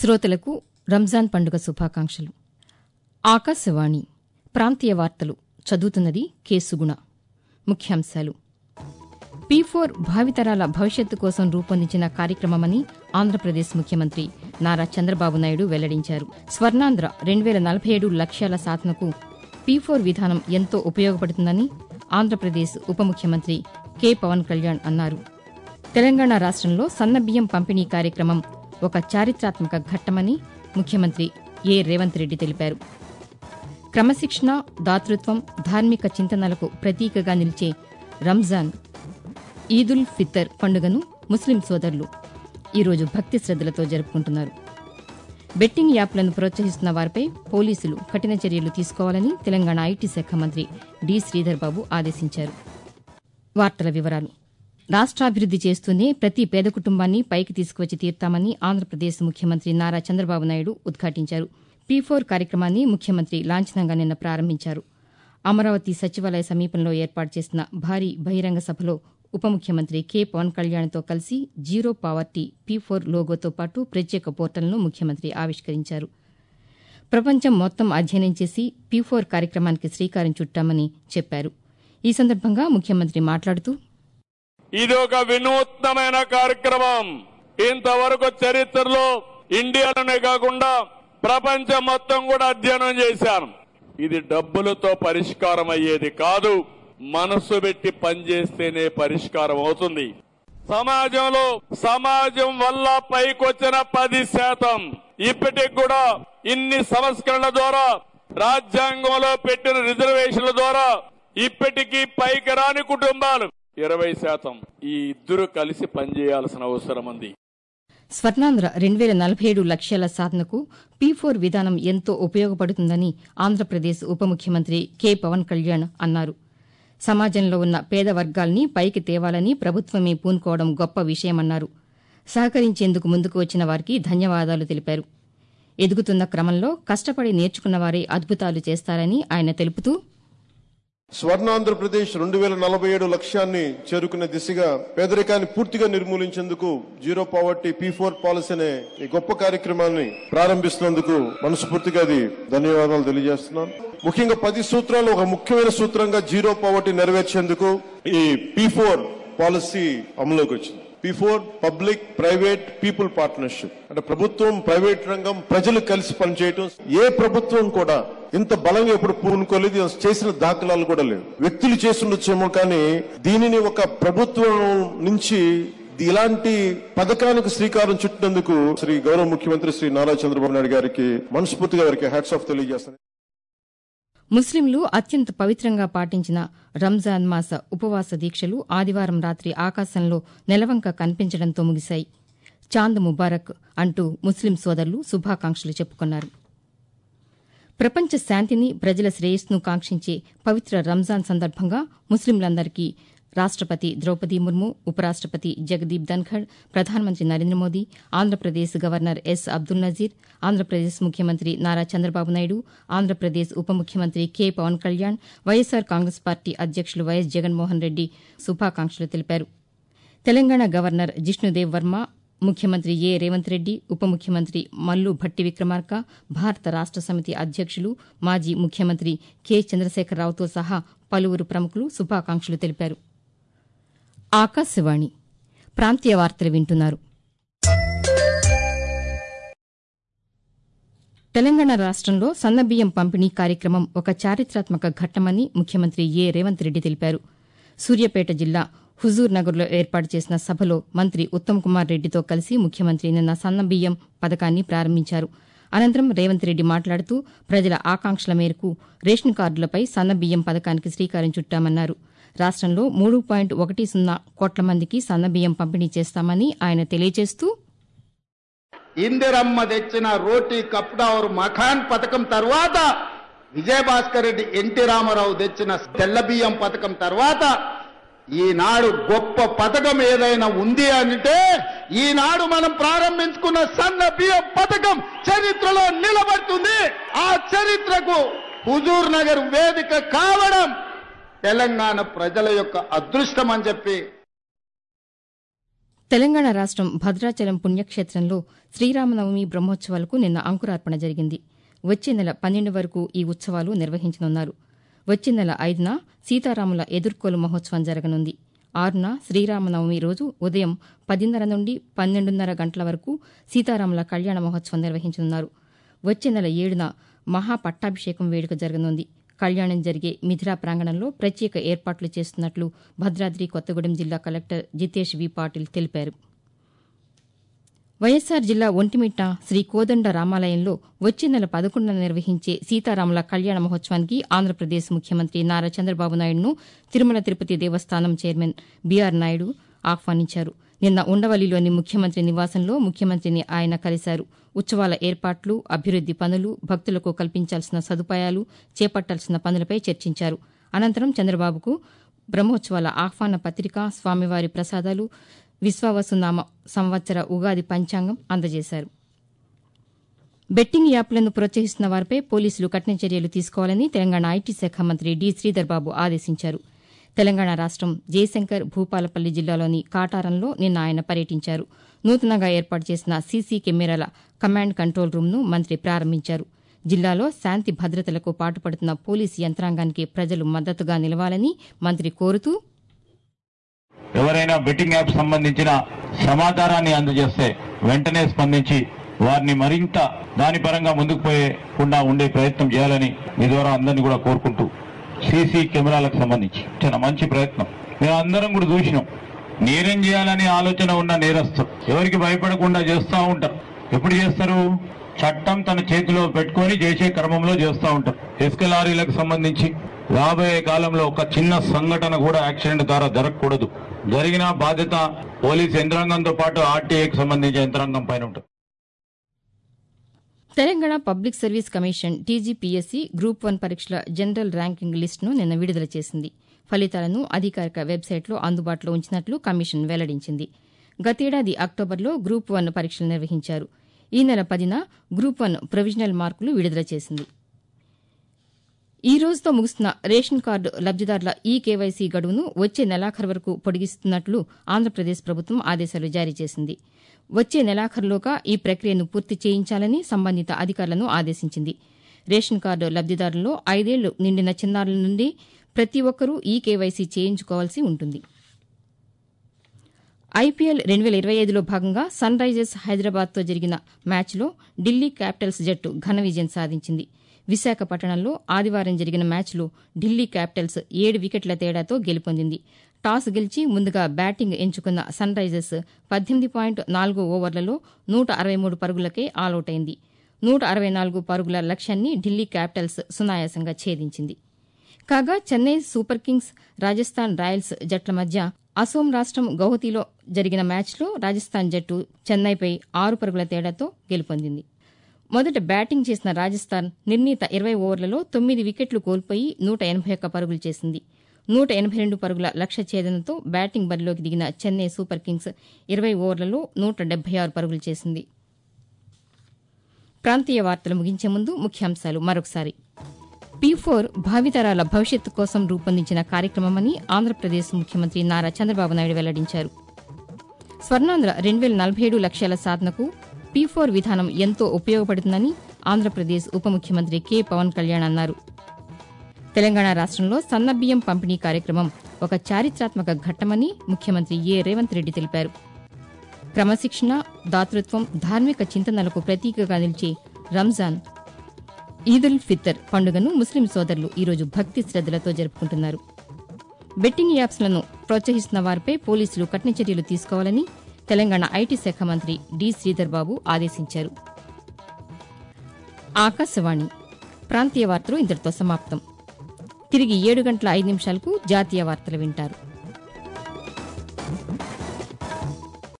శ్రోతలకు రంజాన్ పండుగ శుభాకాంక్షలు ఆకాశవాణి ప్రాంతీయ వార్తలు చదువుతున్నది కె సుగుణ ముఖ్యాంశాలు పీ ఫోర్ భావితరాల భవిష్యత్తు కోసం రూపొందించిన కార్యక్రమమని ఆంధ్రప్రదేశ్ ముఖ్యమంత్రి నారా చంద్రబాబు నాయుడు వెల్లడించారు స్వర్ణాంధ్ర రెండు వేల నలభై ఏడు లక్ష్యాల సాధనకు పీ ఫోర్ విధానం ఎంతో ఉపయోగపడుతుందని ఆంధ్రప్రదేశ్ ఉప ముఖ్యమంత్రి కె పవన్ కళ్యాణ్ అన్నారు తెలంగాణ రాష్ట్రంలో సన్నబియ్యం పంపిణీ కార్యక్రమం ఒక చారిత్రాత్మక ఘట్టమని ముఖ్యమంత్రి ఏ రేవంత్ రెడ్డి తెలిపారు క్రమశిక్షణ దాతృత్వం ధార్మిక చింతనలకు ప్రతీకగా నిలిచే రంజాన్ ఈదుల్ ఫిత్తర్ పండుగను ముస్లిం సోదరులు ఈరోజు భక్తి శ్రద్దలతో జరుపుకుంటున్నారు బెట్టింగ్ యాప్లను ప్రోత్సహిస్తున్న వారిపై పోలీసులు కఠిన చర్యలు తీసుకోవాలని తెలంగాణ ఐటీ శాఖ మంత్రి డి శ్రీధర్ బాబు ఆదేశించారు వార్తల వివరాలు రాష్ట్రాభివృద్ది చేస్తూనే ప్రతి పేద కుటుంబాన్ని పైకి తీసుకువచ్చి తీర్తామని ఆంధ్రప్రదేశ్ ముఖ్యమంత్రి నారా చంద్రబాబు నాయుడు ఉద్ఘాటించారు పీ ఫోర్ కార్యక్రమాన్ని ముఖ్యమంత్రి లాంఛనంగా నిన్న ప్రారంభించారు అమరావతి సచివాలయ సమీపంలో ఏర్పాటు చేసిన భారీ బహిరంగ సభలో ఉప ముఖ్యమంత్రి కె పవన్ కళ్యాణ్తో కలిసి జీరో పావర్టీ పీ ఫోర్ లోగోతో పాటు ప్రత్యేక పోర్టల్ను ముఖ్యమంత్రి ఆవిష్కరించారు ప్రపంచం మొత్తం అధ్యయనం చేసి పీ ఫోర్ కార్యక్రమానికి శ్రీకారం చుట్టామని చెప్పారు ఈ సందర్భంగా ముఖ్యమంత్రి మాట్లాడుతూ ఇది ఒక వినూత్నమైన కార్యక్రమం ఇంతవరకు చరిత్రలో ఇండియాలోనే కాకుండా ప్రపంచం మొత్తం కూడా అధ్యయనం చేశాను ఇది డబ్బులతో పరిష్కారం అయ్యేది కాదు మనసు పెట్టి పనిచేస్తేనే పరిష్కారం అవుతుంది సమాజంలో సమాజం వల్ల పైకొచ్చిన పది శాతం ఇప్పటికి కూడా ఇన్ని సంస్కరణల ద్వారా రాజ్యాంగంలో పెట్టిన రిజర్వేషన్ల ద్వారా ఇప్పటికీ పైకి రాని కుటుంబాలు ఇరవై శాతం ఈ ఇద్దరు కలిసి పనిచేయాల్సిన అవసరం ఉంది స్వర్ణాంధ్ర రెండు వేల నలభై ఏడు లక్ష్యాల సాధనకు పీ ఫోర్ విధానం ఎంతో ఉపయోగపడుతుందని ఆంధ్రప్రదేశ్ ఉప ముఖ్యమంత్రి కె పవన్ కళ్యాణ్ అన్నారు సమాజంలో ఉన్న పేద వర్గాల్ని పైకి తేవాలని ప్రభుత్వమే పూనుకోవడం గొప్ప విషయమన్నారు సహకరించేందుకు ముందుకు వచ్చిన వారికి ధన్యవాదాలు తెలిపారు ఎదుగుతున్న క్రమంలో కష్టపడి నేర్చుకున్న వారే అద్భుతాలు చేస్తారని ఆయన తెలుపుతూ స్వర్ణాంధ్రప్రదేశ్ రెండు వేల నలభై ఏడు లక్ష్యాన్ని చేరుకునే దిశగా పేదరికాన్ని పూర్తిగా నిర్మూలించేందుకు zero poverty P four policy అనే ఈ గొప్ప కార్యక్రమాన్ని ప్రారంభిస్తున్నందుకు మనస్ఫూర్తిగా అది ధన్యవాదాలు తెలియజేస్తున్నాను ముఖ్యంగా పది సూత్రాలు ఒక ముఖ్యమైన సూత్రంగా జీరో పావర్టీ నెరవేర్చేందుకు ఈ పీ ఫోర్ పాలసీ అమలులోకి వచ్చింది P four public private people partnership అంటే ప్రభుత్వం ప్రైవేట్ రంగం ప్రజలు కలిసి పనిచేయటం ఏ ప్రభుత్వం కూడా ఇంత బలంగా ఎప్పుడు పూనుకోలేదు ఇది చేసిన దాఖలాలు కూడా లేవు వ్యక్తులు చేస్తుండొచ్చేమో కానీ దీనిని ఒక ప్రభుత్వం నుంచి ఇలాంటి పథకానికి శ్రీకారం చుట్టినందుకు శ్రీ గౌరవ ముఖ్యమంత్రి శ్రీ నారా చంద్రబాబు నాయుడు గారికి మనస్ఫూర్తిగా వారికి హ్యాట్స్ ఆఫ్ తెలియజేస్తాను ముస్లింలు అత్యంత పవిత్రంగా పాటించిన రంజాన్ మాస ఉపవాస దీక్షలు ఆదివారం రాత్రి ఆకాశంలో నెలవంక కనిపించడంతో ముగిశాయి చాంద్ ముబారక్ అంటూ ముస్లిం సోదరులు శుభాకాంక్షలు చెప్పుకున్నారు ప్రపంచ శాంతిని ప్రజల శ్రేయస్సును కాంక్షించే పవిత్ర రంజాన్ సందర్భంగా ముస్లింలందరికీ రాష్టపతి ద్రౌపది ముర్ము ఉపరాష్టపతి జగదీప్ ధన్ఖడ్ ప్రధానమంత్రి నరేంద్ర మోదీ ఆంధ్రప్రదేశ్ గవర్నర్ ఎస్ అబ్దుల్ నజీర్ ఆంధ్రప్రదేశ్ ముఖ్యమంత్రి నారా చంద్రబాబు నాయుడు ఆంధ్రప్రదేశ్ ఉప ముఖ్యమంత్రి K Pawan Kalyan YSR congress party అధ్యక్షులు వైఎస్ జగన్మోహన్ రెడ్డి శుభాకాంక్షలు తెలిపారు తెలంగాణ గవర్నర్ జిష్ణుదేవ్ వర్మ ముఖ్యమంత్రి ఏ రేవంత్ రెడ్డి ఉప ముఖ్యమంత్రి మల్లు భట్టి విక్రమార్క భారత రాష్ట సమితి అధ్యక్షులు మాజీ ముఖ్యమంత్రి కె చంద్రశేఖరరావుతో సహా పలువురు ప్రముఖులు శుభాకాంక్షలు తెలిపారు ఆకాశవాణి ప్రాంతీయ వార్తలు వింటున్నారు తెలంగాణ రాష్ట్రంలో సన్నబియ్యం పంపిణీ కార్యక్రమం ఒక చారిత్రాత్మక ఘట్టమని ముఖ్యమంత్రి ఏ రేవంత్ రెడ్డి తెలిపారు సూర్యాపేట జిల్లా హుజూర్ నగర్లో ఏర్పాటు చేసిన సభలో మంత్రి ఉత్తమ్ కుమార్ రెడ్డితో కలిసి ముఖ్యమంత్రి నిన్న సన్నబియ్యం పథకాన్ని ప్రారంభించారు అనంతరం రేవంత్ రెడ్డి మాట్లాడుతూ ప్రజల ఆకాంక్షల మేరకు రేషన్ కార్డులపై సన్నబియ్యం పథకానికి శ్రీకారం చుట్టామన్నారు రాష్ట్రంలో మూడు పాయింట్ ఒకటి సున్నా కోట్ల మందికి సన్నబియ్యం పంపిణీ చేస్తామని ఆయన తెలియజేస్తూ ఇందిరమ్మ తెచ్చిన రోటీ కప్డా और మఖాన్ పథకం తర్వాత విజయభాస్కర్ రెడ్డి ఎన్టీ రామారావు తెచ్చిన తెల్ల బియ్యం పథకం తర్వాత ఈనాడు గొప్ప పథకం ఏదైనా ఉంది అంటే ఈనాడు మనం ప్రారంభించుకున్న సన్న బియ్యం పథకం చరిత్రలో నిలబడుతుంది ఆ చరిత్రకు హుజూర్ నగర్ వేదిక కావడం తెలంగాణ ప్రజల యొక్క అదృష్టం అని చెప్పి తెలంగాణ రాష్టం భద్రాచలం పుణ్యక్షేత్రంలో శ్రీరామనవమి బ్రహ్మోత్సవాలకు నిన్న అంకురార్పణ జరిగింది వచ్చే నెల పన్నెండు వరకు ఈ ఉత్సవాలు నిర్వహించనున్నారు వచ్చే నెల ఐదున సీతారాముల ఎదుర్కోలు మహోత్సవం జరగనుంది ఆరున శ్రీరామనవమి రోజు ఉదయం పదిన్నర నుండి పన్నెండున్నర గంటల వరకు సీతారాముల కళ్యాణ మహోత్సవం నిర్వహించనున్నారు వచ్చే నెల ఏడున మహాపట్టాభిషేకం వేడుక జరగనుంది కళ్యాణం జరిగే మిథిలా ప్రాంగణంలో ప్రత్యేక ఏర్పాట్లు చేస్తున్నట్లు భద్రాద్రి కొత్తగూడెం జిల్లా కలెక్టర్ జితేష్ వి పాటిల్ తెలిపారు వైఎస్సార్ జిల్లా ఒంటిమిట్ట శ్రీ కోదండ రామాలయంలో వచ్చే నెల పదకొండున నిర్వహించే సీతారాముల కళ్యాణ మహోత్సవానికి ఆంధ్రప్రదేశ్ ముఖ్యమంత్రి నారా చంద్రబాబు నాయుడును తిరుమల తిరుపతి దేవస్థానం చైర్మన్ బీఆర్ నాయుడు ఆహ్వానించారు నిన్న ఉండవల్లిలోని ముఖ్యమంత్రి నివాసంలో ముఖ్యమంత్రిని ఆయన కలిశారు ఉత్సవాల ఏర్పాట్లు అభివృద్ది పనులు భక్తులకు కల్పించాల్సిన సదుపాయాలు చేపట్టాల్సిన పనులపై చర్చించారు అనంతరం చంద్రబాబుకు బ్రహ్మోత్సవాల ఆహ్వాన పత్రిక స్వామివారి ప్రసాదాలు విశ్వావసునామ సంవత్సర ఉగాది పంచాంగం అందజేశారు బెట్టింగ్ యాప్లను ప్రోత్సహిస్తున్న వారిపై పోలీసులు కఠిన చర్యలు తీసుకోవాలని తెలంగాణ ఐటీ శాఖ మంత్రి డి శ్రీధర్బాబు ఆదేశించారు తెలంగాణ రాష్టం జయశంకర్ భూపాలపల్లి జిల్లాలోని కాటారంలో నిన్న ఆయన పర్యటించారు నూతనంగా ఏర్పాటు చేసిన సీసీ కెమెరాల కమాండ్ కంట్రోల్ రూమ్ను మంత్రి ప్రారంభించారు జిల్లాలో శాంతి భద్రతలకు పాటుపడుతున్న పోలీసు యంత్రాంగానికి ప్రజలు మద్దతుగా నిలవాలని మంత్రి కోరుతూ ఎవరైనా బెట్టింగ్ యాప్ సంబంధించిన సమాచారాన్ని అందజేస్తే వెంటనే స్పందించి వారిని మరింత దాని పరంగా ముందుకు పోయేకుండా ఉండే ప్రయత్నం చేయాలని మీ ద్వారా అందరినీ కూడా కోరుకుంటూ సీసీ కెమెరాలకు సంబంధించి చాలా మంచి ప్రయత్నం మేము అందరం కూడా చూసినాం నేరేం చేయాలనే ఆలోచన ఉన్న నేరస్తులు ఎవరికి భయపడకుండా చేస్తూ ఉంటారు ఎప్పుడు చేస్తారు చట్టం తన చేతిలో పెట్టుకొని చేసే క్రమంలో చేస్తూ ఉంటారు ఇసుక లారీలకు సంబంధించి రాబోయే కాలంలో ఒక చిన్న సంఘటన కూడా యాక్సిడెంట్ ద్వారా జరగకూడదు జరిగిన బాధ్యత పోలీస్ యంత్రాంగంతో పాటు ఆర్టీఏకి సంబంధించిన యంత్రాంగం పైన ఉంటుంది Telangana public service commission TGPSC group one పరీక్షల జనరల్ ర్యాంకింగ్ లిస్టును నిన్న విడుదల చేసింది ఫలితాలను అధికారిక వెబ్సైట్లో అందుబాటులో ఉంచినట్లు కమిషన్ వెల్లడించింది గతేడాది అక్టోబర్లో గ్రూప్ వన్ పరీక్షలు నిర్వహించారు ఈ నెల పదిన గ్రూప్ వన్ ప్రొవిజనల్ మార్కులు విడుదల చేసింది ఈ రోజుతో ముగుస్తున్న రేషన్ కార్డు లబ్దిదారుల ఈ కేవైసీ గడువును వచ్చే నెలాఖరు వరకు పొడిగిస్తున్నట్లు ఆంధ్రప్రదేశ్ ప్రభుత్వం ఆదేశాలు జారీ చేసింది వచ్చే నెలాఖరులోగా ఈ ప్రక్రియను పూర్తి చేయించాలని సంబంధిత అధికారులను ఆదేశించింది రేషన్ కార్డు లబ్దిదారుల్లో ఐదేళ్లు నిండిన చిన్నారుల నుండి ప్రతి ఒక్కరూ ఈ కేవైసీ చేయించుకోవాల్సి ఉంటుంది ఐపీఎల్ రెండు వేల ఇరవై ఐదులో భాగంగా సన్ రైజర్స్ హైదరాబాద్తో జరిగిన మ్యాచ్లో ఢిల్లీ క్యాపిటల్స్ జట్టు ఘన విజయం సాధించింది విశాఖపట్టణంలో ఆదివారం జరిగిన మ్యాచ్లో ఢిల్లీ క్యాపిటల్స్ ఏడు వికెట్ల తేడాతో గెలుపొందింది టాస్ గెలిచి ముందుగా బ్యాటింగ్ ఎంచుకున్న సన్ రైజర్స్ పద్దెనిమిది పాయింట్ నాలుగు ఓవర్లలో నూట అరవై మూడు పరుగులకే ఆలౌట్ అయింది నూట అరవై నాలుగు పరుగుల లక్ష్యాన్ని ఢిల్లీ క్యాపిటల్స్ సునాయాసంగా ఛేదించింది కాగా Chennai super kings Rajasthan royals జట్ల మధ్య అసోం రాష్టం గౌహతిలో జరిగిన మ్యాచ్లో రాజస్థాన్ జట్టు చెన్నైపై ఆరు పరుగుల తేడాతో గెలుపొందింది మొదట బ్యాటింగ్ చేసిన రాజస్థాన్ నిర్ణీత ఇరవై ఓవర్లలో తొమ్మిది వికెట్లు కోల్పోయి నూట ఎనభై ఒక్క పరుగులు చేసింది నూట ఎనభై రెండు పరుగుల లక్ష్య ఛేదనతో బ్యాటింగ్ బరిలోకి దిగిన చెన్నై సూపర్ కింగ్స్ ఇరవై ఓవర్లలో నూట డెబ్బై ఆరు పరుగులు చేసింది ప్రాంతీయ వార్తలు ముగించే ముందు ముఖ్యాంశాలు మరొకసారి పీ ఫోర్ భావితరాల భవిష్యత్తు కోసం రూపొందించిన కార్యక్రమమని ఆంధ్రప్రదేశ్ ముఖ్యమంత్రి నారా చంద్రబాబు నాయుడు వెల్లడించారు స్వర్ణాంధ్ర రెండు వేల నలభై ఏడు లక్ష్యాల సాధనకు పీ ఫోర్ విధానం ఎంతో ఉపయోగపడుతుందని ఆంధ్రప్రదేశ్ ఉప ముఖ్యమంత్రి కె పవన్ కళ్యాణ్ అన్నారు తెలంగాణ రాష్టంలో సన్నబియ్యం పంపిణీ కార్యక్రమం ఒక చారిత్రాత్మక ఘట్టమని ముఖ్యమంత్రి ఏ రేవంత్ రెడ్డి తెలిపారు క్రమశిక్షణ దాతృత్వం ధార్మిక చింతనలకు ప్రతీకగా నిలిచే రంజాన్ ఈదుల్ ఫిత్తర్ పండుగను ముస్లిం సోదరులు ఈరోజు భక్తి శ్రద్దలతో జరుపుకుంటున్నారు బెట్టింగ్ యాప్స్లను ప్రోత్సహిస్తున్న వారిపై పోలీసులు కఠిన చర్యలు తీసుకోవాలని తెలంగాణ ఐటీ శాఖ మంత్రి డి శ్రీధర్ బాబు ఆదేశించారు ఆకాశవాణి ప్రాంతీయ వార్తలు ఇంతటితో సమాప్తం తిరిగి ఏడు గంటల ఐదు నిమిషాలకు జాతీయ వార్తలు వింటారు